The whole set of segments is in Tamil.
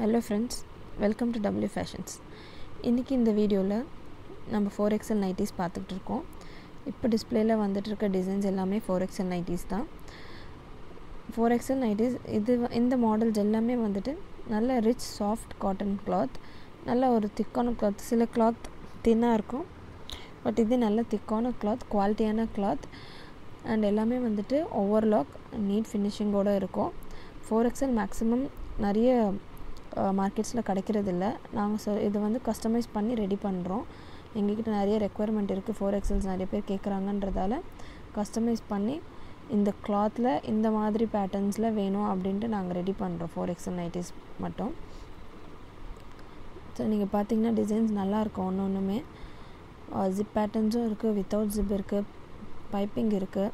hello friends welcome to W fashions இன்றைக்கி இந்த வீடியோவில் நம்ம ஃபோர் எக்ஸல் நைட்டிஸ் பார்த்துக்கிட்டு இருக்கோம் இப்போ டிஸ்பிளேயில் வந்துட்டு இருக்க டிசைன்ஸ் எல்லாமே ஃபோர் எக்ஸல் நைட்டிஸ் தான் ஃபோர் எக்ஸல் நைட்டிஸ் இது வ- இந்த மாடல்ஸ் எல்லாமே வந்துட்டு நல்ல ரிச் சாஃப்ட் காட்டன் கிளாத் நல்ல ஒரு திக்கான கிளாத் சில கிளாத் தின்னாக இருக்கும் பட் இது நல்ல திக்கான கிளாத் குவாலிட்டியான கிளாத் அண்ட் எல்லாமே வந்துட்டு ஓவர்லாக் நீட் ஃபினிஷிங்கோடு இருக்கும் ஃபோர் எக்ஸல் மேக்ஸிமம் நிறைய மார்க்கெட்ஸில் கிடைக்கிறதில்ல நாங்கள் சொ இது வந்து கஸ்டமைஸ் பண்ணி ரெடி பண்ணுறோம் எங்ககிட்ட நிறைய ரெக்குவயர்மெண்ட் இருக்குது ஃபோர் எக்ஸல்ஸ் நிறைய பேர் கேட்குறாங்கன்றதால கஸ்டமைஸ் பண்ணி இந்த கிளாத்தில் இந்த மாதிரி பேட்டர்ன்ஸில் வேணும் அப்படின்ட்டு நாங்கள் ரெடி பண்ணுறோம் ஃபோர் எக்ஸல் நைட்டிஸ் மட்டும் ஸோ நீங்கள் பார்த்தீங்கன்னா டிசைன்ஸ் நல்லாயிருக்கும் ஒன்று ஒன்றுமே ஜிப் பேட்டர்ன்ஸும் இருக்குது வித்தவுட் ஜிப் இருக்குது பைப்பிங் இருக்குது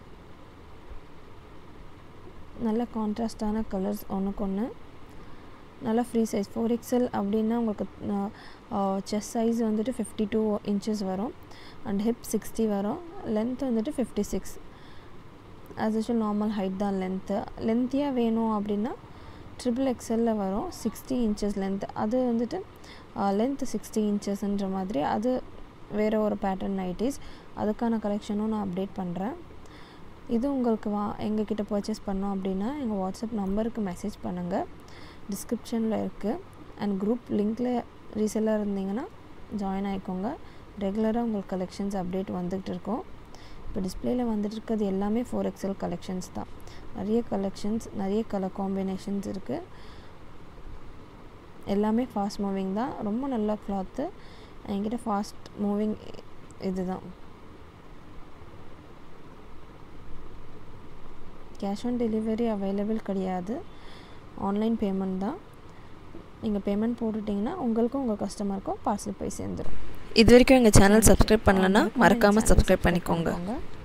நல்ல கான்ட்ராஸ்டான கலர்ஸ் ஒன்றுக்கு ஒன்று நல்லா ஃப்ரீ சைஸ் ஃபோர் எக்ஸல் அப்படின்னா உங்களுக்கு செஸ்ட் சைஸ் வந்துட்டு ஃபிஃப்டி டூ இன்ச்சஸ் வரும் அண்ட் ஹிப் சிக்ஸ்டி வரும் லென்த் வந்துட்டு fifty six as usual normal height தான் லென்த்து லென்த்தியாக வேணும் அப்படின்னா ட்ரிபிள் எக்ஸலில் வரும் சிக்ஸ்டி இன்ச்சஸ் லென்த் அது வந்துட்டு லென்த் சிக்ஸ்டி இன்ச்சஸ்ன்ற மாதிரி அது வேறு ஒரு பேட்டர்ன் நைட்டிஸ் அதுக்கான கலெக்ஷனும் நான் அப்டேட் பண்ணுறேன் இது உங்களுக்கு வா எங்ககிட்ட பர்ச்சேஸ் பண்ணோம் அப்படின்னா எங்கள் வாட்ஸ்அப் நம்பருக்கு மெசேஜ் பண்ணுங்கள் டிஸ்கிரிப்ஷனில் இருக்குது அண்ட் குரூப் லிங்க்கில் ரீசெல்லாக இருந்தீங்கன்னா ஜாயின் ஆகிக்கோங்க ரெகுலராக உங்களுக்கு கலெக்ஷன்ஸ் அப்டேட் வந்துகிட்டு இருக்கோம் இப்போ டிஸ்பிளேயில் வந்துட்டு இருக்கிறது எல்லாமே ஃபோர் எக்ஸல் கலெக்ஷன்ஸ் தான் நிறைய கலெக்ஷன்ஸ் நிறைய கலர் காம்பினேஷன்ஸ் இருக்குது எல்லாமே ஃபாஸ்ட் மூவிங் தான் ரொம்ப நல்ல கிளாத்து என்கிட்ட ஃபாஸ்ட் மூவிங் இதுதான் கேஷ் ஆன் டெலிவரி அவைலபிள் கிடையாது ஆன்லைன் பேமெண்ட் தான் நீங்கள் பேமெண்ட் போட்டுட்டிங்கன்னா உங்களுக்கும் உங்கள் கஸ்டமருக்கும் பார்சல் போய் சேர்ந்துடும் இது வரைக்கும் எங்கள் சேனல் சப்ஸ்கிரைப் பண்ணலன்னா மறக்காமல் சப்ஸ்கிரைப் பண்ணிக்கோங்க